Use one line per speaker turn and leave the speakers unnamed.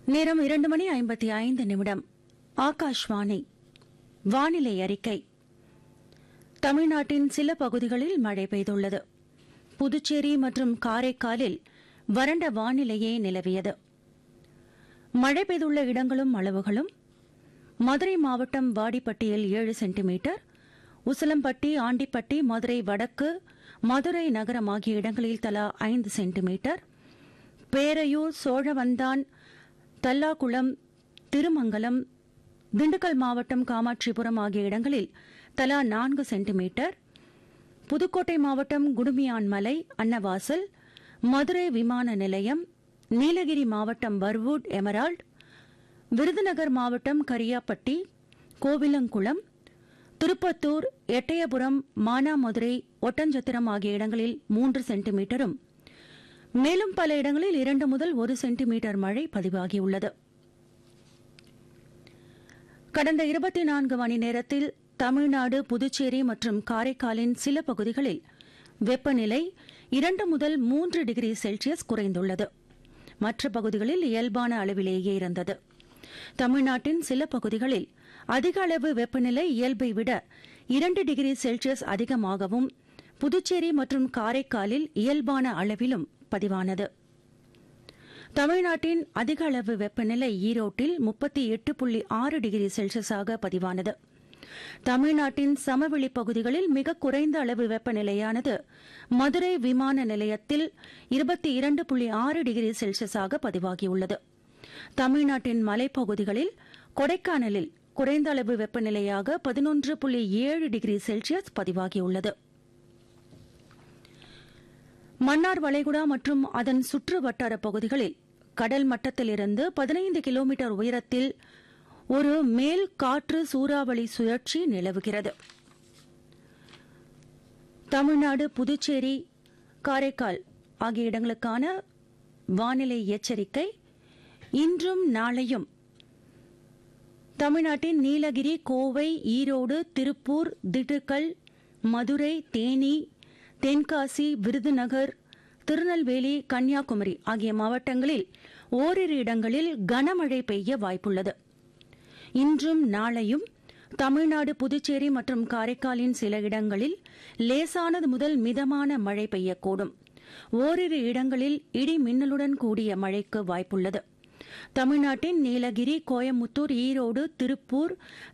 நேரம் இரண்டு மணி ஐம்பத்தி ஐந்து நிமிடம் ஆகாஷ்வாணி வானிலை அறிக்கை தமிழ்நாட்டின் சில பகுதிகளில் மழை பெய்துள்ளது புதுச்சேரி மற்றும் காரைக்காலில் வறண்ட வானிலையே நிலவியது மழை பெய்துள்ள இடங்களும் அளவுகளும் மதுரை மாவட்டம் வாடிப்பட்டியில் ஏழு சென்டிமீட்டர் உசிலம்பட்டி ஆண்டிப்பட்டி மதுரை வடக்கு மதுரை நகரம் ஆகிய இடங்களில் தலா ஐந்து சென்டிமீட்டர் பேரையூர் சோழவந்தான் தல்லாகுளம் திருமங்கலம் திண்டுக்கல் மாவட்டம் காமாட்சிபுரம் ஆகிய இடங்களில் தலா நான்கு சென்டிமீட்டர் புதுக்கோட்டை மாவட்டம் குடுமியான்மலை அன்னவாசல் மதுரை விமான நிலையம் நீலகிரி மாவட்டம் பர்வூட் எமரால்ட் விருதுநகர் மாவட்டம் கரியாப்பட்டி கோவிலங்குளம் திருப்பத்தூர் எட்டயபுரம் மானாமதுரை ஒட்டஞ்சத்திரம் ஆகிய இடங்களில் மூன்று சென்டிமீட்டரும் மேலும் பல இடங்களில் இரண்டு முதல் ஒரு சென்டிமீட்டர் மழை பதிவாகியுள்ளது கடந்த இருபத்தி நான்கு மணி நேரத்தில் தமிழ்நாடு புதுச்சேரி மற்றும் காரைக்காலின் சில பகுதிகளில் வெப்பநிலை இரண்டு முதல் மூன்று டிகிரி செல்சியஸ் குறைந்துள்ளது மற்ற பகுதிகளில் இயல்பான அளவிலேயே இருந்தது தமிழ்நாட்டின் சில பகுதிகளில் அதிக அளவு வெப்பநிலை இயல்பை விட இரண்டு டிகிரி செல்சியஸ் அதிகமாகவும் புதுச்சேரி மற்றும் காரைக்காலில் இயல்பான அளவிலும் பதிவானது தமிழ்நாட்டின் அதிக அளவு வெப்பநிலை ஈரோட்டில் முப்பத்தி எட்டு புள்ளி ஆறு டிகிரி செல்சியஸாக பதிவானது தமிழ்நாட்டின் சமவெளி பகுதிகளில் மிக குறைந்த அளவு வெப்பநிலையானது மதுரை விமான நிலையத்தில் இருபத்தி இரண்டு புள்ளி ஆறு டிகிரி செல்சியஸாக பதிவாகியுள்ளது தமிழ்நாட்டின் மலைப்பகுதிகளில் கொடைக்கானலில் குறைந்த அளவு வெப்பநிலையாக பதினொன்று புள்ளி ஏழு டிகிரி செல்சியஸ் பதிவாகியுள்ளது மன்னார் வளைகுடா மற்றும் அதன் சுற்று வட்டார பகுதிகளில் கடல் மட்டத்திலிருந்து பதினைந்து கிலோமீட்டர் உயரத்தில் ஒரு மேல் காற்று சூறாவளி சுழற்சி நிலவுகிறது தமிழ்நாடு புதுச்சேரி காரைக்கால் ஆகிய இடங்களுக்கான வானிலை எச்சரிக்கை இன்றும் நாளையும் தமிழ்நாட்டின் நீலகிரி கோவை ஈரோடு திருப்பூர் திண்டுக்கல் மதுரை தேனி தென்காசி விருதுநகர் திருநெல்வேலி கன்னியாகுமரி ஆகிய மாவட்டங்களில் ஓரிரு இடங்களில் கனமழை பெய்ய வாய்ப்புள்ளது இன்றும் நாளையும் தமிழ்நாடு புதுச்சேரி மற்றும் காரைக்காலின் சில இடங்களில் லேசானது முதல் மிதமான மழை பெய்யக்கூடும் ஓரிரு இடங்களில் இடி மின்னலுடன் கூடிய மழைக்கு வாய்ப்புள்ளது தமிழ்நாட்டின் நீலகிரி கோயமுத்தூர் ஈரோடு திருப்பூர்